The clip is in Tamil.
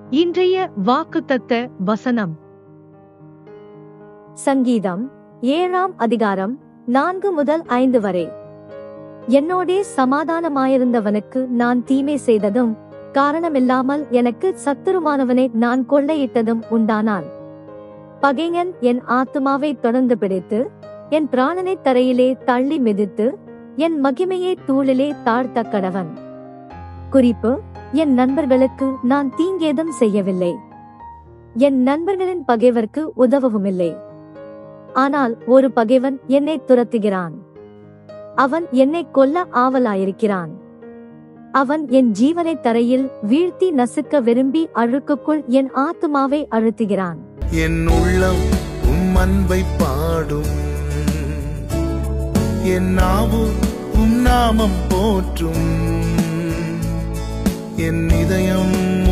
இன்றைய வாக்குத்தத்த வசனம் சங்கீதம் ஏழாம் அதிகாரம் நான்கு முதல் ஐந்து வரை என்னோடே சமாதானமாயிருந்தவனுக்கு நான் தீமை செய்ததும் காரணமில்லாமல் எனக்கு சத்துருவானவனை நான் கொள்ளையிட்டதும் உண்டானால் பகைஞன் என் ஆத்துமாவை தொடர்ந்து பிடித்து என் பிராணனை தரையிலே தள்ளி மிதித்து என் மகிமையை தூளிலே தாழ்த்த கடவன் குறிப்பு என் நண்பர்களுக்கு நான் தீங்கேதும் செய்யவில்லை என் நண்பர்களின் பகைவர்க்கு உதவவுமில்லை ஆனால் ஒரு பகைவன் என்னை துரத்துகிறான் அவன் என்னை கொல்ல ஆவலாயிருக்கிறான் அவன் என் ஜீவனை தரையில் வீழ்த்தி நசுக்க விரும்பி அழுக்குக்குள் என் ஆத்துமாவை அழுத்துகிறான் என் உள்ளம் உம் அன்பை பாடும் என் நாவு உம் நாமம் போற்றும் என் இதயம்